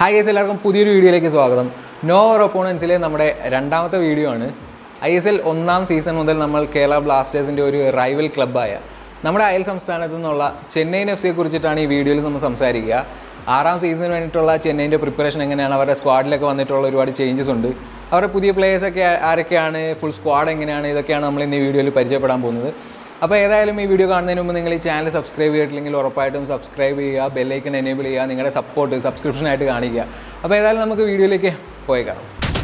hi guys എല്ലാവർക്കും പുതിയൊരു വീഡിയോയിലേക്ക് സ്വാഗതം നോ ഓർ ഒപ്പോണൻസിലെ നമ്മുടെ രണ്ടാമത്തെ വീഡിയോ ആണ് ഐ എസ് എൽ ഒന്നാം സീസൺ മുതൽ നമ്മൾ കേരള ബ്ലാസ്റ്റേഴ്സിൻ്റെ ഒരു റൈവൽ ക്ലബ്ബായ നമ്മുടെ അയൽ സംസ്ഥാനത്തു നിന്നുള്ള ചെന്നൈയിൻ എഫ് സിയെ കുറിച്ചിട്ടാണ് ഈ വീഡിയോയിൽ നമ്മൾ സംസാരിക്കുക ആറാം സീസണിന് വേണ്ടിയിട്ടുള്ള ചെന്നൈൻ്റെ പ്രിപ്പറേഷൻ എങ്ങനെയാണ് അവരുടെ സ്ക്വാഡിലൊക്കെ വന്നിട്ടുള്ള ഒരുപാട് ചേഞ്ചസ് ഉണ്ട് അവരുടെ പുതിയ പ്ലേയേഴ്സൊക്കെ ആരൊക്കെയാണ് ഫുൾ സ്ക്വാഡ് എങ്ങനെയാണ് ഇതൊക്കെയാണ് നമ്മൾ ഇന്ന് ഈ വീഡിയോയിൽ പരിചയപ്പെടാൻ പോകുന്നത് അപ്പോൾ ഏതായാലും ഈ വീഡിയോ കാണുന്നതിന് മുമ്പ് നിങ്ങൾ ഈ ചാനൽ സബ്സ്ക്രൈബ് ചെയ്തിട്ടില്ലെങ്കിൽ ഉറപ്പായിട്ടും സബ്സ്ക്രൈബ് ചെയ്യുക ബെല്ലൈക്കൺ എനേബിൾ ചെയ്യുക നിങ്ങളുടെ സപ്പോർട്ട് സബ്സ്ക്രിപ്ഷനായിട്ട് കാണിക്കുക അപ്പോൾ ഏതായാലും നമുക്ക് വീഡിയോയിലേക്ക് പോയേക്കാം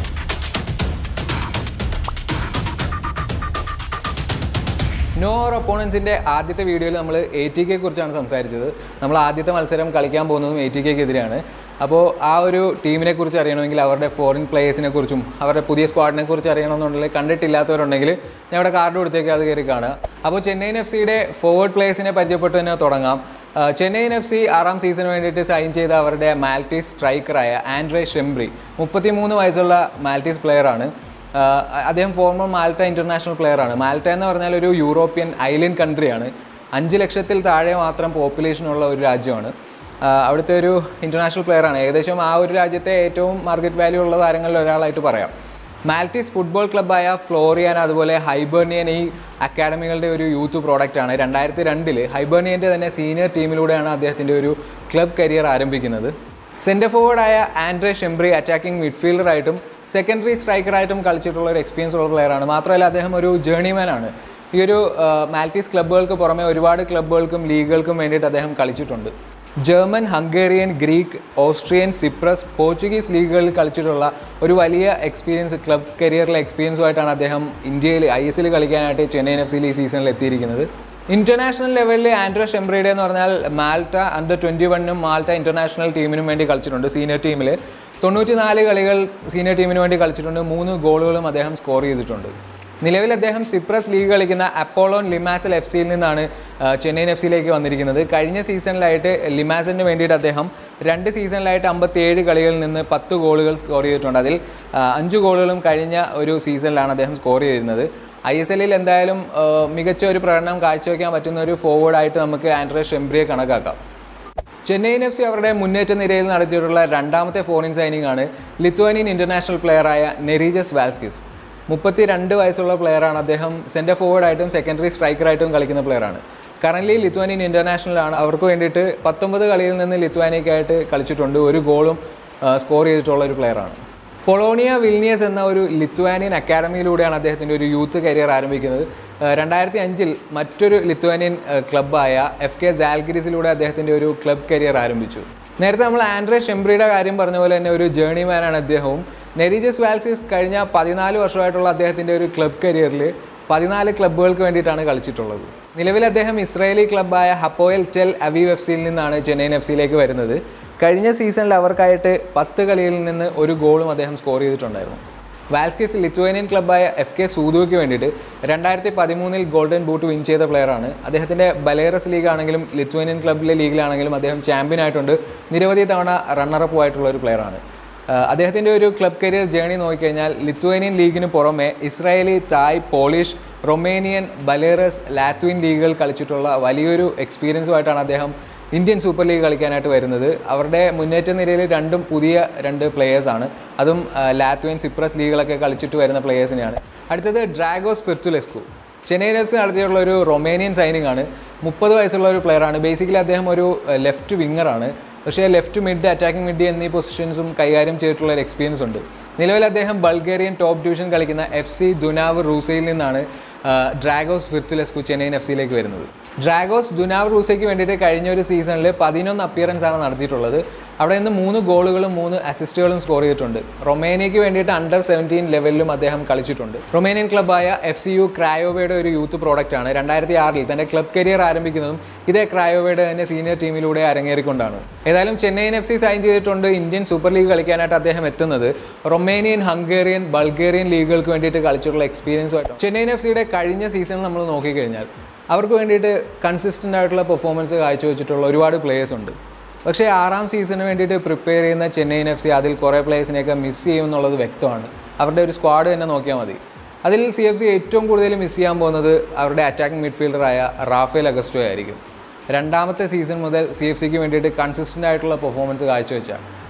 നോ ഓർ ഒപ്പോണൻസിൻ്റെ ആദ്യത്തെ വീഡിയോയിൽ നമ്മൾ എ ടി കെ കുറിച്ചാണ് സംസാരിച്ചത് നമ്മൾ ആദ്യത്തെ മത്സരം കളിക്കാൻ പോകുന്നതും എ ടി കെക്കെതിരെയാണ് അപ്പോൾ ആ ഒരു ടീമിനെ കുറിച്ച് അറിയണമെങ്കിൽ അവരുടെ ഫോറിൻ പ്ലേയേഴ്സിനെ കുറിച്ചും അവരുടെ പുതിയ സ്ക്വാഡിനെ കുറിച്ച് അറിയണമെന്നുണ്ടെങ്കിൽ കണ്ടിട്ടില്ലാത്തവരുണ്ടെങ്കിൽ ഞാൻ ഇവിടെ കാർഡ് കൊടുത്തേക്ക് അത് കയറി കാണുക അപ്പോൾ ചെന്നൈയിൻ എഫ് സിയുടെ ഫോർവേഡ് പ്ലേയേഴ്സിനെ പരിചയപ്പെട്ട് തന്നെ തുടങ്ങാം ആ, ചെന്നൈയിൻ എഫ് സി ആറാം സീസണിന് വേണ്ടിയിട്ട് സൈൻ ചെയ്ത അവരുടെ മാൽറ്റീസ് സ്ട്രൈക്കറായ ആൻഡ്രേ ഷെംബ്രി മുപ്പത്തിമൂന്ന് വയസ്സുള്ള മാൽറ്റീസ് പ്ലെയറാണ് ആഹ് അദ്ദേഹം ഫോർമർ മാൽട്ട ഇൻ്റർനാഷണൽ പ്ലെയറാണ് മാൽട്ട എന്ന് പറഞ്ഞാൽ ഒരു യൂറോപ്യൻ ഐലൻഡ് കൺട്രിയാണ് അഞ്ച് ലക്ഷത്തിൽ താഴെ മാത്രം പോപ്പുലേഷനുള്ള ഒരു രാജ്യമാണ് ആഹ് അവിടുത്തെ ഒരു ഇൻ്റർനാഷണൽ പ്ലെയറാണ് ഏകദേശം ആ ഒരു രാജ്യത്തെ ഏറ്റവും മാർക്കറ്റ് വാല്യൂ ഉള്ള താരങ്ങളിൽ ഒരാളായിട്ട് പറയാം മാൽറ്റീസ് ഫുട്ബോൾ ക്ലബ്ബായ ഫ്ലോറിയാൻ അതുപോലെ ഹൈബേർണിയൻ ഈ അക്കാഡമികളുടെ ഒരു യൂത്ത് പ്രോഡക്റ്റാണ് രണ്ടായിരത്തി രണ്ടിൽ ഹൈബേർണിയൻ്റെ തന്നെ സീനിയർ ടീമിലൂടെയാണ് അദ്ദേഹത്തിൻ്റെ ഒരു ക്ലബ് കരിയർ ആരംഭിക്കുന്നത് സെൻറ്റർ ഫോർവേഡായ ആൻഡ്രേ ഷെംബ്രി അറ്റാക്കിംഗ് മിഡ്ഫീൽഡറായിട്ടും സെക്കൻഡറി സ്ട്രൈക്കറായിട്ടും കളിച്ചിട്ടുള്ള ഒരു എക്സ്പീരിയൻസ് ഉള്ള പ്ലെയറാണ് മാത്രമല്ല അദ്ദേഹം ഒരു ജേണിമാൻ ആണ് ഈ ഒരു മാൽറ്റീസ് ക്ലബ്ബുകൾക്ക് പുറമെ ഒരുപാട് ക്ലബ്ബുകൾക്കും ലീഗുകൾക്കും വേണ്ടിയിട്ട് അദ്ദേഹം കളിച്ചിട്ടുണ്ട് German Hungarian Greek Austrian Cyprus Portuguese ലീഗുകളിൽ കളിച്ചിട്ടുള്ള ഒരു വലിയ എക്സ്പീരിയൻസ് ക്ലബ് കരിയറിലെ എക്സ്പീരിയൻസുമായിട്ടാണ് അദ്ദേഹം ഇന്ത്യയിൽ ഐ എസ് എൽ കളിക്കാനായിട്ട് ചെന്നൈയിൻ എഫ് സിയിൽ ഈ സീസണിൽ എത്തിയിരിക്കുന്നത് ഇന്റർനാഷണൽ ലെവലിൽ ആൻഡ്രോ ഷെംബ്രിയുടെ എന്ന് പറഞ്ഞാൽ മാൾട്ട അണ്ടർ ട്വൻറ്റി വണ്ണും മാൾട്ട ഇന്റർനാഷണൽ ടീമിനും വേണ്ടി കളിച്ചിട്ടുണ്ട് സീനിയർ ടീമിൽ തൊണ്ണൂറ്റി നാല് കളികൾ സീനിയർ ടീമിന് വേണ്ടി കളിച്ചിട്ടുണ്ട് മൂന്ന് ഗോളുകളും അദ്ദേഹം സ്കോർ ചെയ്തിട്ടുണ്ട് നിലവിൽ അദ്ദേഹം സിപ്രസ് ലീഗ് കളിക്കുന്ന അപ്പോളോൺ ലിമാസൽ എഫ് സിയിൽ നിന്നാണ് ആ, ചെന്നൈയിൻ എഫ് സിയിലേക്ക് വന്നിരിക്കുന്നത് കഴിഞ്ഞ സീസണിലായിട്ട് ലിമാസലിന് വേണ്ടിയിട്ട് അദ്ദേഹം രണ്ട് സീസണിലായിട്ട് അമ്പത്തിയേഴ് കളികളിൽ നിന്ന് പത്ത് ഗോളുകൾ സ്കോർ ചെയ്തിട്ടുണ്ട് അതിൽ ആ, അഞ്ച് ഗോളുകളും കഴിഞ്ഞ ഒരു സീസണിലാണ് അദ്ദേഹം സ്കോർ ചെയ്തിരുന്നത് ഐ എസ് എല്ലിൽ എന്തായാലും ആ, മികച്ച ഒരു പ്രകടനം കാഴ്ചവെക്കാൻ പറ്റുന്ന ഒരു ഫോർവേഡായിട്ട് നമുക്ക് ആൻഡ്രേ ഷെംബ്രിയെ കണക്കാക്കാം ചെന്നൈയിൻ എഫ് സി അവരുടെ മുന്നേറ്റ നിരയിൽ നടത്തിയിട്ടുള്ള രണ്ടാമത്തെ ഫോറിൻ സൈനിങ് ആണ് ലിത്വാനിയൻ ഇന്റർനാഷണൽ പ്ലെയറായ നെറീജസ് വാൽസ്കിസ് മുപ്പത്തി രണ്ട് വയസ്സുള്ള പ്ലെയറാണ് അദ്ദേഹം സെൻറ്റർ ഫോർവേഡായിട്ടും സെക്കൻഡറി സ്ട്രൈക്കറായിട്ടും കളിക്കുന്ന പ്ലെയറാണ് കറൻ്റ്ലി ലിത്വാനിയൻ ഇൻ്റർനാഷണലാണ് അവർക്ക് വേണ്ടിയിട്ട് പത്തൊമ്പത് കളിയിൽ നിന്ന് ലിത്വാനിയക്കായിട്ട് കളിച്ചിട്ടുണ്ട് ഒരു ഗോളും സ്കോർ ചെയ്തിട്ടുള്ള ഒരു പ്ലെയറാണ് പൊളോണിയ വിൽനിയസ് എന്ന ഒരു ലിത്വാനിയൻ അക്കാഡമിയിലൂടെയാണ് അദ്ദേഹത്തിൻ്റെ ഒരു യൂത്ത് കരിയർ ആരംഭിക്കുന്നത് രണ്ടായിരത്തി അഞ്ചിൽ മറ്റൊരു ലിത്വാനിയൻ ഏഹ്, ക്ലബ്ബായ എഫ് കെ സാൽഗിരിസിലൂടെ അദ്ദേഹത്തിൻ്റെ ഒരു ക്ലബ് കരിയർ ആരംഭിച്ചു നേരത്തെ നമ്മൾ ആൻഡ്രേ ഷെംബ്രിയുടെ കാര്യം പറഞ്ഞ പോലെ തന്നെ ഒരു ജേണിമാനാണ് അദ്ദേഹവും നെരീജസ് വാൽസിസ് കഴിഞ്ഞ പതിനാല് വർഷമായിട്ടുള്ള അദ്ദേഹത്തിൻ്റെ ഒരു ക്ലബ് കരിയറിൽ പതിനാല് ക്ലബ്ബുകൾക്ക് വേണ്ടിയിട്ടാണ് കളിച്ചിട്ടുള്ളത് നിലവിൽ അദ്ദേഹം ഇസ്രായേലി ക്ലബ്ബായ ഹപ്പോയൽ ടെൽ അവീവ് എഫ് സിയിൽ നിന്നാണ് ചെന്നൈയിൻ എഫ് സിയിലേക്ക് വരുന്നത് കഴിഞ്ഞ സീസണിൽ അവർക്കായിട്ട് പത്ത് കളിയിൽ നിന്ന് ഒരു ഗോളും അദ്ദേഹം സ്കോർ ചെയ്തിട്ടുണ്ടായിരുന്നു വാൽസ്കിസ് ലിത്വേനിയൻ ക്ലബ്ബായ എഫ് കെ സൂദോയ്ക്ക് വേണ്ടിയിട്ട് രണ്ടായിരത്തി പതിമൂന്നിൽ ഗോൾഡൻ ബൂട്ട് വിൻ ചെയ്ത പ്ലെയറാണ് അദ്ദേഹത്തിൻ്റെ ബലേറസ് ലീഗ് ആണെങ്കിലും ലിത്വേനിയൻ ക്ലബിലെ ലീഗിലാണെങ്കിലും അദ്ദേഹം ചാമ്പ്യൻ ആയിട്ടുണ്ട് നിരവധി തവണ റണ്ണറപ്പ് ആയിട്ടുള്ള ഒരു പ്ലെയറാണ് ആഹ് അദ്ദേഹത്തിൻ്റെ ഒരു ക്ലബ് കരിയർ ജേണി നോക്കിക്കഴിഞ്ഞാൽ ലിത്വേനിയൻ ലീഗിന് പുറമെ Israeli Thai Polish Romanian Belarus Latvian ലീഗുകൾ കളിച്ചിട്ടുള്ള വലിയൊരു എക്സ്പീരിയൻസുമായിട്ടാണ് അദ്ദേഹം ഇന്ത്യൻ സൂപ്പർ ലീഗ് കളിക്കാനായിട്ട് വരുന്നത് അവരുടെ മുന്നേറ്റ നിരയിൽ രണ്ടും പുതിയ രണ്ട് പ്ലേയേഴ്സാണ് അതും ആഹ് ലാത്വിയൻ സിപ്രസ് ലീഗുകളൊക്കെ കളിച്ചിട്ട് വരുന്ന പ്ലേയേഴ്സിനെയാണ് അടുത്തത് Dragos Firtulescu Chennaiyin F C നടത്തിയിട്ടുള്ള ഒരു റൊമേനിയൻ സൈനിങ് ആണ് മുപ്പത് വയസ്സുള്ള ഒരു പ്ലെയറാണ് ബേസിക്കലി അദ്ദേഹം ഒരു ലെഫ്റ്റ് വിങ്ങറാണ് പക്ഷേ ലെഫ്റ്റ് മിഡ് അറ്റാക്കിംഗ് മിഡ് എന്നീ പൊസിഷൻസും കൈകാര്യം ചെയ്തിട്ടുള്ള ഒരു എക്സ്പീരിയൻസ് ഉണ്ട് നിലവിൽ അദ്ദേഹം ബൾഗേറിയൻ ടോപ്പ് ഡിവിഷൻ കളിക്കുന്ന എഫ് സി ദുനാവ് റൂസയിൽ നിന്നാണ് ആ, ഡ്രാഗോസ് ഫിർത്തുലെസ്കു ചെന്നൈയിൻ എഫ് സിയിലേക്ക് വരുന്നത് ഡ്രാഗോസ് ദുനാവ് റൂസയ്ക്ക് വേണ്ടിയിട്ട് കഴിഞ്ഞ ഒരു സീസണിൽ പതിനൊന്ന് അപ്പിയറൻസ് ആണ് നടത്തിയിട്ടുള്ളത് അവിടെ നിന്ന് മൂന്ന് ഗോളുകളും മൂന്ന് അസിസ്റ്റുകളും സ്കോർ ചെയ്തിട്ടുണ്ട് റൊമേനിയയ്ക്ക് വേണ്ടിയിട്ട് അണ്ടർ സെവൻറ്റീൻ ലെവലിലും അദ്ദേഹം കളിച്ചിട്ടുണ്ട് റൊമേനിയൻ ക്ലബ്ബായ എഫ് സി യു ക്രായോവയുടെ ഒരു യൂത്ത് പ്രോഡക്റ്റ് ആണ് രണ്ടായിരത്തി ആറിൽ തൻ്റെ ക്ലബ് കരിയർ ആരംഭിക്കുന്നതും ഇതേ ക്രായോവയുടെ തന്നെ സീനിയർ ടീമിലൂടെ അരങ്ങേറിക്കൊണ്ടാണ് ഏതായാലും ചെന്നൈയിൻ എഫ് സി സൈൻ ചെയ്തിട്ടുണ്ട് ഇന്ത്യൻ സൂപ്പർ ലീഗ് കളിക്കാനായിട്ട് അദ്ദേഹം എത്തുന്നത് റൊമേനിയൻ ഹംഗേറിയൻ ബൾഗേറിയൻ ലീഗുകൾക്ക് വേണ്ടിയിട്ട് കളിച്ചിട്ടുള്ള എക്സ്പീരിയൻസുമായിട്ട് ചെന്നൈയിൻ എഫ് സിയുടെ കഴിഞ്ഞ സീസൺ നമ്മൾ നോക്കിക്കഴിഞ്ഞാൽ അവർക്ക് വേണ്ടിയിട്ട് കൺസിസ്റ്റൻ്റ് ആയിട്ടുള്ള പെർഫോമൻസ് കാഴ്ചവെച്ചിട്ടുള്ള ഒരുപാട് പ്ലേയേഴ്സ് ഉണ്ട് പക്ഷേ ആറാം സീസണിന് വേണ്ടിയിട്ട് പ്രിപ്പയർ ചെയ്യുന്ന ചെന്നൈയിൻ എഫ് സി അതിൽ കുറേ പ്ലേയേഴ്സിനെയൊക്കെ മിസ് ചെയ്യും എന്നുള്ളത് വ്യക്തമാണ് അവരുടെ ഒരു സ്ക്വാഡ് തന്നെ നോക്കിയാൽ മതി അതിൽ സി എഫ് സി ഏറ്റവും കൂടുതൽ മിസ് ചെയ്യാൻ പോകുന്നത് അവരുടെ അറ്റാക്കിംഗ് മിഡ്ഫീൽഡറായ റാഫേൽ അഗസ്റ്റോ ആയിരിക്കും രണ്ടാമത്തെ സീസൺ മുതൽ സി എഫ് സിക്ക് വേണ്ടിയിട്ട് കൺസിസ്റ്റൻ്റ് ആയിട്ടുള്ള പെർഫോമൻസ് കാഴ്ചവെച്ച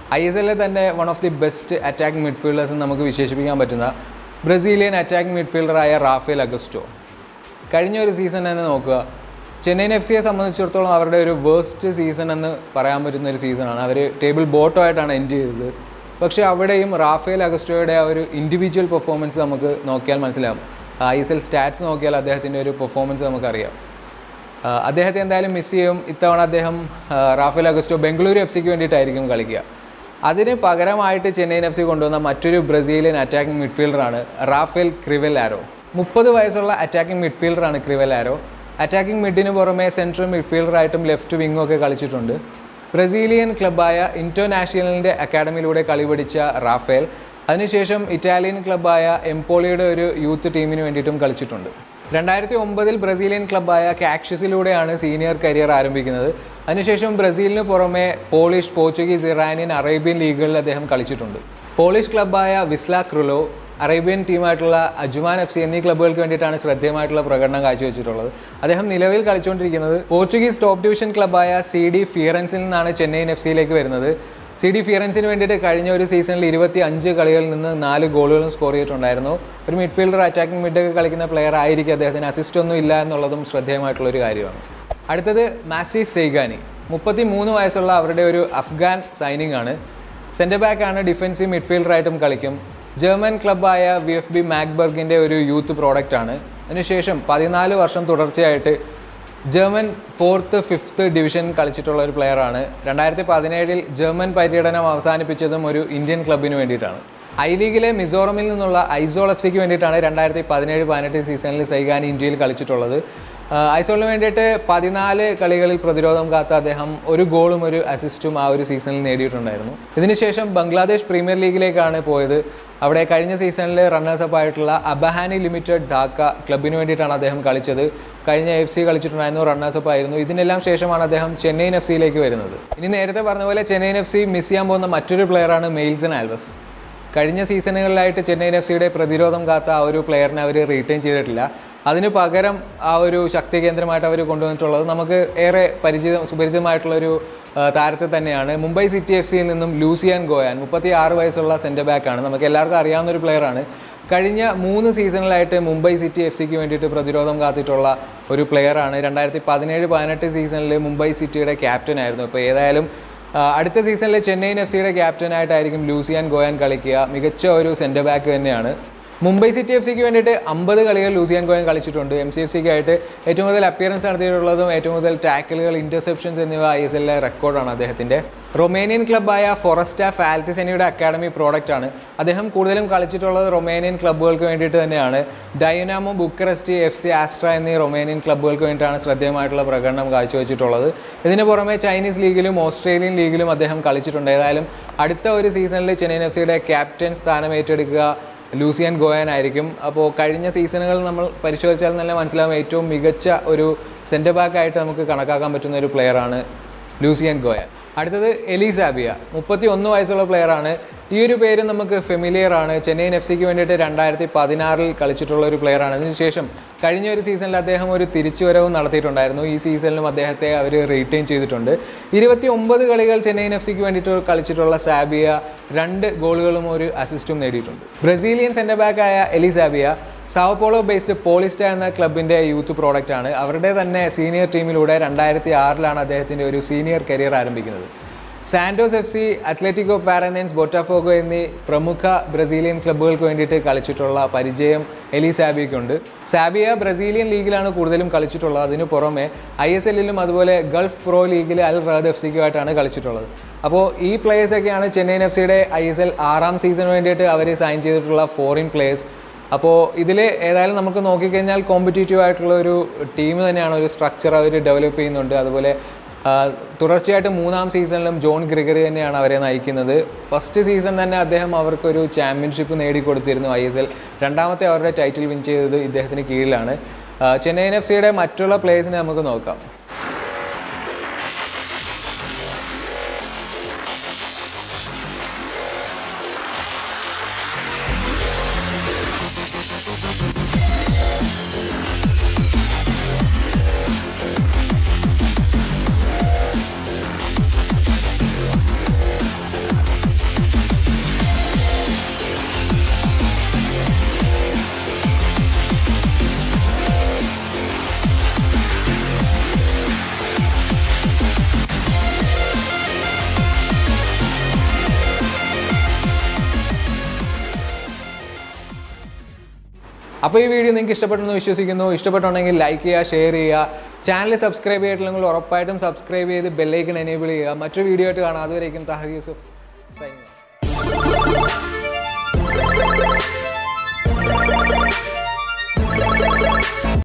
ഐ എസ് എല്ലിൽ തന്നെ one of the best attacking midfielders എന്ന് നമുക്ക് വിശേഷിപ്പിക്കാൻ പറ്റുന്ന ബ്രസീലിയൻ അറ്റാക്കിംഗ് മിഡ്ഫീൽഡറായ റാഫേൽ അഗസ്റ്റോ കഴിഞ്ഞ ഒരു സീസൺ തന്നെ നോക്കുക ചെന്നൈയിൻ എഫ് സിയെ സംബന്ധിച്ചിടത്തോളം അവരുടെ ഒരു വേസ്റ്റ് സീസൺ എന്ന് പറയാൻ പറ്റുന്ന ഒരു സീസണാണ് അവർ ടേബിൾ ബോട്ടോ ആയിട്ടാണ് എൻഡ് ചെയ്തത് പക്ഷേ അവിടെയും റാഫേൽ അഗസ്റ്റോയുടെ ആ ഒരു ഇൻഡിവിജ്വൽ പെർഫോമൻസ് നമുക്ക് നോക്കിയാൽ മനസ്സിലാവും ഐ എസ് എൽ സ്റ്റാറ്റ്സ് നോക്കിയാൽ അദ്ദേഹത്തിൻ്റെ ഒരു പെർഫോമൻസ് നമുക്കറിയാം ആ, അദ്ദേഹത്തെ എന്തായാലും മിസ് ചെയ്യും ഇത്തവണ അദ്ദേഹം ആ, റാഫേൽ അഗസ്റ്റോ ബംഗളൂരു എഫ് സിക്ക് വേണ്ടിയിട്ടായിരിക്കും കളിക്കുക അതിന് പകരമായിട്ട് ചെന്നൈയിൻ എഫ് സി കൊണ്ടുവന്ന മറ്റൊരു ബ്രസീലിയൻ അറ്റാക്കിംഗ് മിഡ്ഫീൽഡറാണ് റാഫേൽ ക്രിവൽ ആരോ മുപ്പത് വയസ്സുള്ള അറ്റാക്കിംഗ് മിഡ്ഫീൽഡറാണ് ക്രിവൽ ആരോ അറ്റാക്കിംഗ് മിഡിന് പുറമെ സെൻട്രൽ മിഡ്ഫീൽഡറായിട്ടും ലെഫ്റ്റ് വിങ്ങും ഒക്കെ കളിച്ചിട്ടുണ്ട് ബ്രസീലിയൻ ക്ലബ്ബായ ഇൻറ്റർനാഷണലിൻ്റെ അക്കാഡമിയിലൂടെ കളി പഠിച്ച റാഫേൽ അതിനുശേഷം ഇറ്റാലിയൻ ക്ലബ്ബായ എംപോളിയുടെ ഒരു യൂത്ത് ടീമിന് വേണ്ടിയിട്ടും കളിച്ചിട്ടുണ്ട് രണ്ടായിരത്തി ഒമ്പതിൽ ബ്രസീലിയൻ ക്ലബ്ബായ കാക്ഷ്യസിലൂടെയാണ് സീനിയർ കരിയർ ആരംഭിക്കുന്നത് അതിനുശേഷം ബ്രസീലിന് പുറമെ പോളിഷ് പോർച്ചുഗീസ് ഇറാനിയൻ അറേബ്യൻ ലീഗുകളിൽ അദ്ദേഹം കളിച്ചിട്ടുണ്ട് പോളിഷ് ക്ലബ്ബായ വിസ്ല ക്രുലോ അറേബ്യൻ ടീമായിട്ടുള്ള അജുമാൻ എഫ് സി എന്നീ ക്ലബ്ബുകൾക്ക് വേണ്ടിയിട്ടാണ് ശ്രദ്ധേയമായിട്ടുള്ള പ്രകടനം കാഴ്ചവെച്ചിട്ടുള്ളത് അദ്ദേഹം നിലവിൽ കളിച്ചുകൊണ്ടിരിക്കുന്നത് പോർച്ചുഗീസ് ടോപ്പ് ഡിവിഷൻ ക്ലബ്ബായ സി ഡി ഫിയറൻസിൽ നിന്നാണ് ചെന്നൈയിൻ എഫ് സിയിലേക്ക് വരുന്നത് സി ഡി ഫിയറൻസിന് വേണ്ടിയിട്ട് കഴിഞ്ഞ ഒരു സീസണിൽ ഇരുപത്തി അഞ്ച് കളികളിൽ നിന്ന് നാല് ഗോളുകളും സ്കോർ ചെയ്തിട്ടുണ്ടായിരുന്നു ഒരു മിഡ്ഫീൽഡർ അറ്റാക്കിംഗ് മിഡൊക്കെ കളിക്കുന്ന പ്ലെയർ ആയിരിക്കും അദ്ദേഹത്തിന് അസിസ്റ്റ് ഒന്നും ഇല്ല എന്നുള്ളതും ശ്രദ്ധേയമായിട്ടുള്ള ഒരു കാര്യമാണ് അടുത്തത് മാസി സെയ്ഗാനി മുപ്പത്തി മൂന്ന് വയസ്സുള്ള അവരുടെ ഒരു അഫ്ഗാൻ സൈനിങ് ആണ് സെൻറ്റർ ബാക്ക് ആണ് ഡിഫൻസീവ് മിഡ്ഫീൽഡറായിട്ടും കളിക്കും ജർമ്മൻ ക്ലബ്ബായ വി എഫ് ബി മാക്ബർഗിൻ്റെ ഒരു യൂത്ത് പ്രോഡക്റ്റ് ആണ് അതിനുശേഷം പതിനാല് വർഷം തുടർച്ചയായിട്ട് ജർമ്മൻ ഫോർത്ത് ഫിഫ്ത്ത് ഡിവിഷൻ കളിച്ചിട്ടുള്ള ഒരു പ്ലെയറാണ് രണ്ടായിരത്തി പതിനേഴിൽ ജർമ്മൻ പര്യടനം അവസാനിപ്പിച്ചതും ഒരു ഇന്ത്യൻ ക്ലബിന് വേണ്ടിയിട്ടാണ് ഐ ലീഗിലെ മിസോറമിൽ നിന്നുള്ള ഐസോൾ എഫ് സിക്ക് വേണ്ടിയിട്ടാണ് രണ്ടായിരത്തി പതിനേഴ് പതിനെട്ട് സീസണിൽ സൈഗാൻ ഇന്ത്യയിൽ കളിച്ചിട്ടുള്ളത് ആഹ് ഐസോളിന് വേണ്ടിയിട്ട് പതിനാല് കളികളിൽ പ്രതിരോധം കാത്ത അദ്ദേഹം ഒരു ഗോളും ഒരു അസിസ്റ്റും ആ ഒരു സീസണിൽ നേടിയിട്ടുണ്ടായിരുന്നു ഇതിനുശേഷം ബംഗ്ലാദേശ് പ്രീമിയർ ലീഗിലേക്കാണ് പോയത് അവിടെ കഴിഞ്ഞ സീസണിൽ റണ്ണേഴ്സപ്പ് ആയിട്ടുള്ള അബഹാനി ലിമിറ്റഡ് ധാക്ക ക്ലബിന് വേണ്ടിയിട്ടാണ് അദ്ദേഹം കളിച്ചത് കഴിഞ്ഞ എഫ് സി കളിച്ചിട്ടുണ്ടായിരുന്നു റണ്ണേഴ്സപ്പ് ആയിരുന്നു ഇതിനെല്ലാം ശേഷമാണ് അദ്ദേഹം ചെന്നൈയിൻ എഫ് സിയിലേക്ക് വരുന്നത് ഇനി നേരത്തെ പറഞ്ഞ പോലെ ചെന്നൈയിൻ എഫ് സി മിസ് ചെയ്യാൻ പോകുന്ന മറ്റൊരു പ്ലെയറാണ് മെയിൽസൺ ആൽവസ് കഴിഞ്ഞ സീസണുകളിലായിട്ട് ചെന്നൈയിൻ എഫ് സിയുടെ പ്രതിരോധം കാത്ത ആ ഒരു പ്ലെയറിനെ അവർ റീറ്റെയിൻ ചെയ്തിട്ടില്ല അതിന് പകരം ആ ഒരു ശക്തി കേന്ദ്രമായിട്ട് അവർ കൊണ്ടുവന്നിട്ടുള്ളത് നമുക്ക് ഏറെ പരിചിതം സുപരിചിതമായിട്ടുള്ള ഒരു ആ, താരത്തെ തന്നെയാണ് മുംബൈ സിറ്റി എഫ് സിയിൽ നിന്നും ലൂസിയാൻ ഗോയാൻ മുപ്പത്തി ആറ് വയസ്സുള്ള സെൻറ്റർ ബാക്കാണ് നമുക്ക് എല്ലാവർക്കും അറിയാവുന്ന ഒരു പ്ലെയറാണ് കഴിഞ്ഞ മൂന്ന് സീസണിലായിട്ട് മുംബൈ സിറ്റി എഫ് സിക്ക് വേണ്ടിയിട്ട് പ്രതിരോധം കാത്തിട്ടുള്ള ഒരു പ്ലെയറാണ് രണ്ടായിരത്തി പതിനേഴ് പതിനെട്ട് സീസണിൽ മുംബൈ സിറ്റിയുടെ ക്യാപ്റ്റൻ ആയിരുന്നു ഇപ്പോൾ ഏതായാലും ആ, അടുത്ത സീസണിൽ ചെന്നൈയിൻ എഫ് സിയുടെ ക്യാപ്റ്റനായിട്ടായിരിക്കും ലൂസിയാൻ ഗോയാൻ കളിക്കുക മികച്ച ഒരു സെൻറ്റർ ബാക്ക് തന്നെയാണ് മുംബൈ സിറ്റി എഫ് സിക്ക് വേണ്ടിയിട്ട് അമ്പത് കളികൾ ലൂസിയാൻ ഗോയൻ കളിച്ചിട്ടുണ്ട് എം സി എഫ് സിക്ക് ആയിട്ട് ഏറ്റവും കൂടുതൽ അപ്പിയറൻസ് നടത്തിയിട്ടുള്ളതും ഏറ്റവും കൂടുതൽ ടാക്കിളുകൾ ഇൻ്റർസെപ്ഷൻസ് എന്നിവ ഐ എസ് എല്ലിലെ റെക്കോർഡാണ് അദ്ദേഹത്തിൻ്റെ റൊമേനിയൻ ക്ലബ്ബായ ഫൊറസ്റ്റ ഫാൽറ്റിസെനിയുടെ അക്കാഡമി പ്രോഡക്റ്റ് ആണ് അദ്ദേഹം കൂടുതലും കളിച്ചിട്ടുള്ളത് റൊമേനിയൻ ക്ലബ്ബുകൾക്ക് വേണ്ടിയിട്ട് തന്നെയാണ് Dinamo Bucharest F C Astra എന്നീ റൊമേനിയൻ ക്ലബ്ബുകൾക്ക് വേണ്ടിയിട്ടാണ് ശ്രദ്ധേയമായിട്ടുള്ള പ്രകടനം കാഴ്ചവെച്ചിട്ടുള്ളത് ഇതിന് പുറമെ ചൈനീസ് ലീഗിലും ഓസ്ട്രേലിയൻ ലീഗിലും അദ്ദേഹം കളിച്ചിട്ടുണ്ട് ഏതായാലും അടുത്ത ഒരു സീസണിൽ ചെന്നൈയിൻ എഫ് സിയുടെ ക്യാപ്റ്റൻ സ്ഥാനം ഏറ്റെടുക്കുക ലൂസിയൻ ഗോയൻ ആയിരിക്കും അപ്പോൾ കഴിഞ്ഞ സീസണുകൾ നമ്മൾ പരിശോധിച്ചാൽ തന്നെ മനസ്സിലാവും ഏറ്റവും മികച്ച ഒരു സെൻറ്റർ ബാക്ക് ആയിട്ട് നമുക്ക് കണക്കാക്കാൻ പറ്റുന്ന ഒരു പ്ലെയറാണ് ലൂസിയൻ ഗോയൻ അടുത്തത് എലിസാബിയ മുപ്പത്തി ഒന്ന് വയസ്സുള്ള പ്ലെയറാണ് ഈ ഒരു പേര് നമുക്ക് ഫെമിലിയർ ആണ് ചെന്നൈയിൻ എഫ് സിക്ക് വേണ്ടിയിട്ട് രണ്ടായിരത്തി പതിനാറിൽ കളിച്ചിട്ടുള്ള ഒരു പ്ലെയറാണ് അതിനുശേഷം കഴിഞ്ഞ ഒരു സീസണിൽ അദ്ദേഹം ഒരു തിരിച്ചുവരവ് നടത്തിയിട്ടുണ്ടായിരുന്നു ഈ സീസണിലും അദ്ദേഹത്തെ അവർ റീറ്റെയിൻ ചെയ്തിട്ടുണ്ട് ഇരുപത്തി ഒമ്പത് കളികൾ ചെന്നൈയിൻ എഫ് സിക്ക് വേണ്ടിയിട്ട് കളിച്ചിട്ടുള്ള സാബിയ രണ്ട് ഗോളുകളും ഒരു അസിസ്റ്റും നേടിയിട്ടുണ്ട് ബ്രസീലിയൻ സെൻറ്റർ ബാക്കായ എലിസാബിയ സാവപ്പോളോ ബേസ്ഡ് പോളിസ്റ്റ എന്ന ക്ലബിൻ്റെ യൂത്ത് പ്രോഡക്റ്റ് ആണ് അവരുടെ തന്നെ സീനിയർ ടീമിലൂടെ രണ്ടായിരത്തി ആറിലാണ് അദ്ദേഹത്തിൻ്റെ ഒരു സീനിയർ കരിയർ ആരംഭിക്കുന്നത് Santos F C Atletico Paranaense Botafogo എന്നീ പ്രമുഖ ബ്രസീലിയൻ ക്ലബ്ബുകൾക്ക് വേണ്ടിയിട്ട് കളിച്ചിട്ടുള്ള പരിചയം എലി സാബിയയ്ക്കുണ്ട് സാബിയ ബ്രസീലിയൻ ലീഗിലാണ് കൂടുതലും കളിച്ചിട്ടുള്ളത് അതിന് പുറമെ ഐ എസ് എല്ലിലും അതുപോലെ ഗൾഫ് പ്രോ ലീഗിൽ അൽ റഹദ് എഫ് സിക്കുമായിട്ടാണ് കളിച്ചിട്ടുള്ളത് അപ്പോൾ ഈ പ്ലേയേഴ്സൊക്കെയാണ് ചെന്നൈയിൻ എഫ് സിയുടെ ഐ എസ് എൽ ആറാം സീസണിന് വേണ്ടിയിട്ട് അവർ സൈൻ ചെയ്തിട്ടുള്ള ഫോറിൻ പ്ലേയേഴ്സ് അപ്പോൾ ഇതിൽ ഏതായാലും നമുക്ക് നോക്കിക്കഴിഞ്ഞാൽ കോമ്പറ്റീറ്റീവ് ആയിട്ടുള്ള ഒരു ടീം തന്നെയാണ് ഒരു സ്ട്രക്ചർ അവർ ഡെവലപ്പ് ചെയ്യുന്നുണ്ട് അതുപോലെ ആ, തുടർച്ചയായിട്ട് മൂന്നാം സീസണിലും ജോൺ ഗ്രിഗറി തന്നെയാണ് അവരെ നയിക്കുന്നത് ഫസ്റ്റ് സീസൺ തന്നെ അദ്ദേഹം അവർക്കൊരു ചാമ്പ്യൻഷിപ്പ് നേടിക്കൊടുത്തിരുന്നു ഐ എസ് എൽ രണ്ടാമത്തെ അവരുടെ ടൈറ്റിൽ വിൻ ചെയ്തത് ഇദ്ദേഹത്തിന് കീഴിലാണ് ആ, ചെന്നൈയിൻ എഫ് സിയുടെ മറ്റുള്ള പ്ലേയേഴ്സിനെ നമുക്ക് നോക്കാം അപ്പോൾ ഈ വീഡിയോ നിങ്ങൾക്ക് ഇഷ്ടപ്പെട്ടെന്ന് വിശ്വസിക്കുന്നു ഇഷ്ടപ്പെട്ടുണ്ടെങ്കിൽ ലൈക്ക് ചെയ്യുക ഷെയർ ചെയ്യുക ചാനൽ സബ്സ്ക്രൈബ് ചെയ്തിട്ടില്ലെങ്കിൽ ഉറപ്പായിട്ടും സബ്സ്ക്രൈബ് ചെയ്ത് ബെല്ലൈക്കൺ എനേബിൾ ചെയ്യുക മറ്റൊരു വീഡിയോ ആയിട്ട് കാണാം അതുവരേക്കും തഹ യൂസുഫ് സൈനിങ്